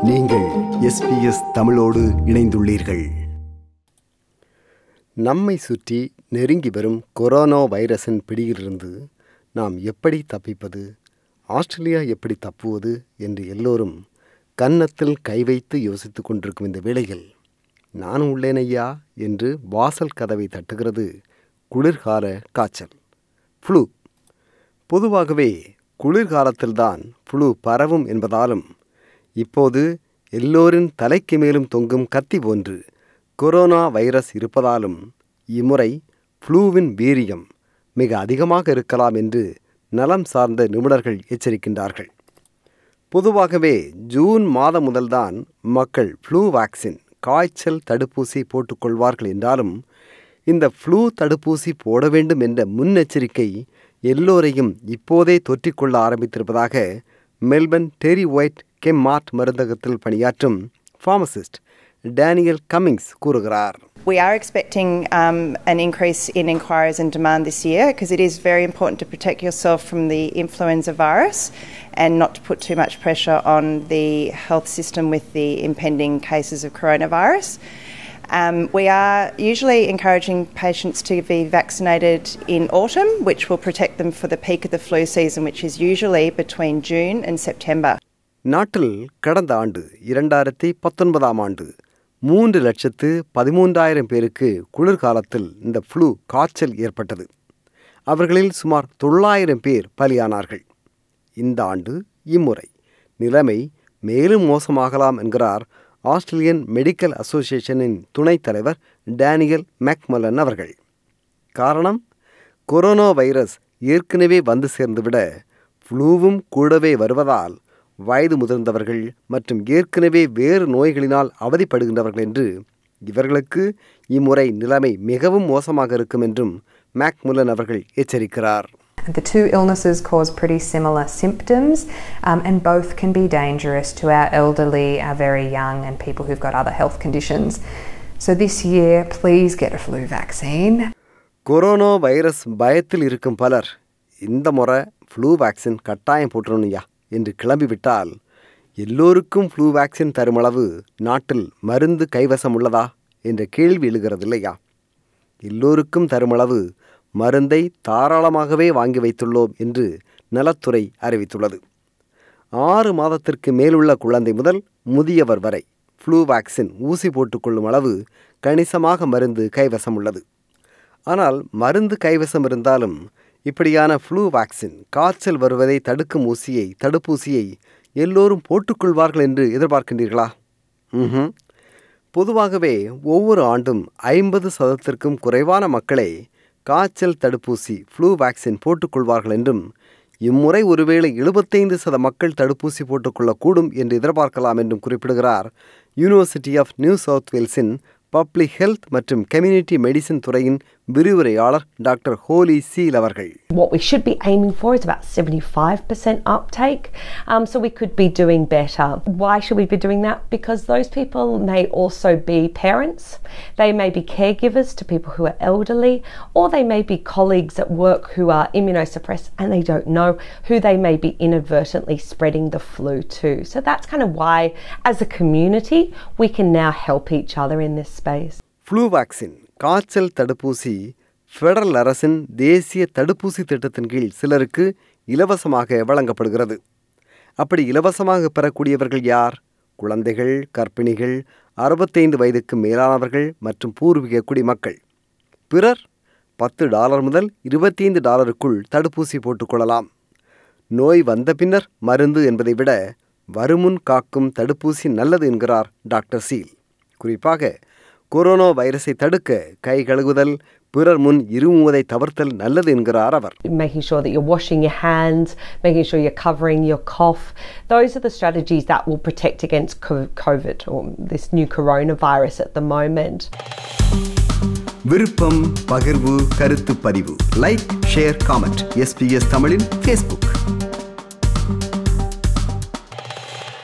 நீங்கள் எஸ்பிஎஸ் தமிழோடு இணைந்துள்ளீர்கள் நம்மை சுற்றி நெருங்கி வரும் கொரோனா வைரஸின் பிடியிலிருந்து நாம் எப்படி தப்பிப்பது ஆஸ்திரேலியா எப்படி தப்புவது என்று எல்லோரும் கன்னத்தில் கை வைத்து யோசித்துக் கொண்டிருக்கும் இந்த வேளையில் நான் உள்ளேன் ஐயா என்று வாசல் கதவை தட்டுகிறது குளிர்கால காய்ச்சல் ஃப்ளூ பொதுவாகவே குளிர்காலத்தில்தான் ஃப்ளூ பரவும் என்பதாலும் இப்போது எல்லோரின் தலைக்கு மேலும் தொங்கும் கத்தி போன்று கொரோனா வைரஸ் இருப்பதாலும் இம்முறை ஃப்ளூவின் வீரியம் மிக அதிகமாக இருக்கலாம் என்று நலம் சார்ந்த நிபுணர்கள் எச்சரிக்கின்றார்கள் பொதுவாகவே ஜூன் மாதம் முதல்தான் மக்கள் ஃப்ளூ வேக்சின் காய்ச்சல் தடுப்பூசி போட்டுக்கொள்வார்கள் என்றாலும் இந்த ஃப்ளூ தடுப்பூசி போட வேண்டும் என்ற முன்னெச்சரிக்கை எல்லோரையும் இப்போதே தொற்றிக்கொள்ள ஆரம்பித்திருப்பதாக Melbourne Terry White Chemmart மருந்தகத்தில் பணியாற்றும் ஃபார்மசிஸ்ட் டேனியல் கமிங்ஸ் கூறுகிறார் We are expecting um, an increase in inquiries and demand this year because it is very important to protect yourself from the influenza virus and not to put too much pressure on the health system with the impending cases of coronavirus. Um, we are usually encouraging patients to be vaccinated in autumn, which will protect them for the peak of the flu season, which is usually between June and September. நாட்டில் கடந்த ஆண்டு இரண்டாயிரத்தி பத்தொன்பதாம் ஆண்டு மூன்று லட்சத்து பதிமூன்றாயிரம் பேருக்கு குளிர்காலத்தில் இந்த ஃப்ளூ காய்ச்சல் ஏற்பட்டது அவர்களில் சுமார் தொள்ளாயிரம் பேர் பலியானார்கள் இந்த ஆண்டு இம்முறை நிலைமை மேலும் மோசமாகலாம் என்கிறார் ஆஸ்திரேலியன் மெடிக்கல் அசோசியேஷனின் துணைத் தலைவர் டேனியல் மேக்மலன் அவர்கள் காரணம் கொரோனா வைரஸ் ஏற்கனவே வந்து சேர்ந்துவிட ஃப்ளூவும் கூடவே வருவதால் வயது முதிர்ந்தவர்கள் மற்றும் ஏற்கனவே வேறு நோய்களினால் அவதிப்படுகின்றவர்கள் என்று இவர்களுக்கு இம்முறை நிலைமை மிகவும் மோசமாக இருக்கும் என்றும் மேக்முலன் அவர்கள் எச்சரிக்கிறார் The two illnesses cause pretty similar symptoms, um, and both can be dangerous to our elderly, our very young, and people who've got other health conditions. So, this year, please get a flu vaccine. Corona virus பயத்தில் இருக்கும் பலர் இந்த முறை flu vaccine கட்டாயம் போட்டுறணுயா என்று கிளம்பிவிட்டால் எல்லோருக்கும் flu vaccine தருமளவு நாட்டில் மருந்து கைவசம் உள்ளதா என்ற கேள்வி எழுகிறது இல்லையா எல்லோருக்கும் தருமளவு மருந்தை தாராளமாகவே வாங்கி வைத்துள்ளோம் என்று நலத்துறை அறிவித்துள்ளது ஆறு மாதத்திற்கு மேலுள்ள குழந்தை முதல் முதியவர் வரை ஃப்ளூ வேக்சின் ஊசி போட்டுக்கொள்ளும் அளவு கணிசமாக மருந்து கைவசம் உள்ளது ஆனால் மருந்து கைவசம் இருந்தாலும் இப்படியான ஃப்ளூ வேக்சின் காய்ச்சல் வருவதை தடுக்கும் ஊசியை தடுப்பூசியை எல்லோரும் போட்டுக்கொள்வார்கள் என்று எதிர்பார்க்கின்றீர்களா ம் பொதுவாகவே ஒவ்வொரு ஆண்டும் ஐம்பது சதத்திற்கும் குறைவான மக்களே காய்ச்சல் தடுப்பூசி ஃப்ளூ வேக்சின் போட்டுக்கொள்வார்கள் என்றும் இம்முறை ஒருவேளை எழுபத்தைந்து சத மக்கள் தடுப்பூசி போட்டுக்கொள்ளக்கூடும் என்று எதிர்பார்க்கலாம் என்றும் குறிப்பிடுகிறார் யூனிவர்சிட்டி ஆஃப் நியூ சவுத் வேல்ஸின் பப்ளிக் ஹெல்த் மற்றும் கம்யூனிட்டி மெடிசின் துறையின் விரிவுரையாளர் டாக்டர் ஹோலி சீல் அவர்கள் What we should be aiming for is about 75% uptake, um, so we could be doing better. Why should we be doing that? Because those people may also be parents, they may be caregivers to people who are elderly, or they may be colleagues at work who are immunosuppressed and they don't know who they may be inadvertently spreading the flu to. So that's kind of why, as a community, we can now help each other in this space. Flu vaccine காய்ச்சல் தடுப்பூசி federal அரசின் தேசிய தடுப்பூசி திட்டத்தின் கீழ் சிலருக்கு இலவசமாக வழங்கப்படுகிறது அப்படி இலவசமாக பெறக்கூடியவர்கள் யார் குழந்தைகள் கர்ப்பிணிகள் அறுபத்தைந்து வயதுக்கு மேலானவர்கள் மற்றும் பூர்வீக குடிமக்கள் பிறர் பத்து டாலர் முதல் இருபத்தைந்து டாலருக்குள் தடுப்பூசி போட்டுக்கொள்ளலாம் நோய் வந்த பின்னர் மருந்து என்பதை விட வருமுன் காக்கும் தடுப்பூசி நல்லது என்கிறார் டாக்டர் சீல் குறிப்பாக கொரோனா வைரஸை தடுக்க கை கழுகுதல் பிறர் முன் இருமுவதை தவிர்த்தல் நல்லது என்கிறார் அவர் making sure that you're washing your hands, making sure you're covering your cough. Those are the strategies that will protect against co- COVID or this new coronavirus at the moment. விருப்பம் பகிர்வு கருத்து பதிவு லைக் ஷேர் காமெண்ட் எஸ்பிஎஸ் தமிழின் Facebook